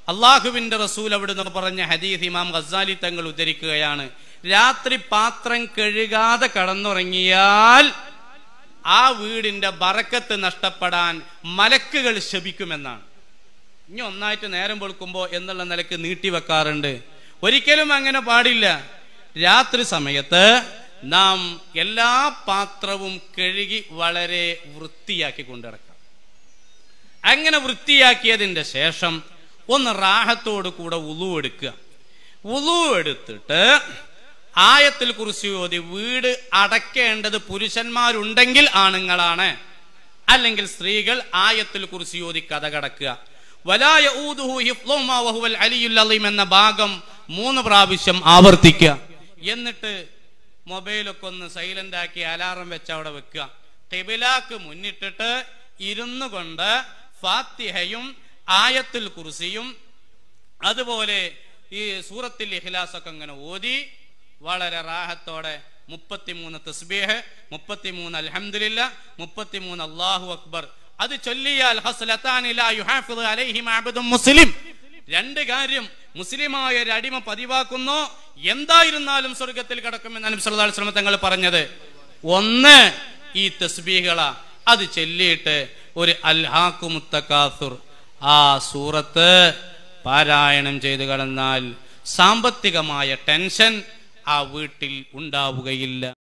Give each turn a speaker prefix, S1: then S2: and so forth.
S1: അള്ളാഹുവിന്റെ റസൂൽ അവിടുന്ന് പറഞ്ഞ ഹദീസ് ഇമാം ഗസാലി തങ്ങൾ ഉദ്ധരിക്കുകയാണ് രാത്രി പാത്രം കഴുകാതെ കടന്നുറങ്ങിയാൽ ആ വീടിന്റെ ബറക്കത്ത് നഷ്ടപ്പെടാൻ മലക്കുകൾ ശപിക്കുമെന്നാണ് ഇനി ഒന്നായിട്ട് നേരം വെളുക്കുമ്പോ എന്നുള്ള നിലക്ക് നീട്ടിവെക്കാറുണ്ട് ഒരിക്കലും അങ്ങനെ പാടില്ല രാത്രി സമയത്ത് നാം എല്ലാ പാത്രവും കഴുകി വളരെ വൃത്തിയാക്കി കൊണ്ടിടക്കാം അങ്ങനെ വൃത്തിയാക്കിയതിന്റെ ശേഷം ഒന്ന് റാഹത്തോട് കൂടെ ഉളു എടുക്കുക ഉളു എടുത്തിട്ട് ആയത്തിൽ കുറിച്ച് ഓതി വീട് അടക്കേണ്ടത് പുരുഷന്മാരുണ്ടെങ്കിൽ ആണുങ്ങളാണ് അല്ലെങ്കിൽ സ്ത്രീകൾ ആയത്തിൽ കുറിച്ച് ഓതി കഥ കടക്കുക വലായ ഊദുഹു ഹിഫ്ളുഹുമാ വഹുവൽ അലിയുൽ അലീം എന്ന ഭാഗം മൂന്ന് പ്രാവശ്യം ആവർത്തിക്കുക എന്നിട്ട് മൊബൈലൊക്കെ ഒന്ന് സൈലന്റ് ആക്കി അലാറം വെച്ച് അവിടെ വെക്കുക ടെബിലാക്ക് മുന്നിട്ടിട്ട് ഇരുന്നു കൊണ്ട് ഫാത്തിഹയും ആയത്തുൽ കുർസിയും അതുപോലെ ഈ സൂറത്തിൽ ഇഖ്ലാസ് ഒക്കെ ഇങ്ങനെ ഓതി വളരെ റാഹത്തോടെ മുപ്പത്തിമൂന്ന് തസ്ബീഹ് മുപ്പത്തിമൂന്ന് അൽഹംദുലില്ല മുപ്പത്തിമൂന്ന് അല്ലാഹു അക്ബർ അത് ചൊല്ലിയാൽ ഹസ്ലത്താനി ലാ യുഹാഫിദു അലൈഹിം അബ്ദും മുസ്ലിം രണ്ട് കാര്യം മുസ്ലിമായ ഒരു അടിമ പതിവാക്കുന്നു എന്തായിരുന്നാലും സ്വർഗത്തിൽ കിടക്കുമെന്ന് നബി സല്ലല്ലാഹു അലൈഹി വസല്ലം തങ്ങൾ പറഞ്ഞത് ഒന്ന് ഈ തസ്ബീഹകള അത് ചൊല്ലിയിട്ട് ഒരു അൽഹാഖു മുത്തക്കാസുർ ആ സൂറത്ത് പാരായണം ചെയ്തു കടന്നാൽ സാമ്പത്തികമായ ടെൻഷൻ ആ വീട്ടിൽ ഉണ്ടാവുകയില്ല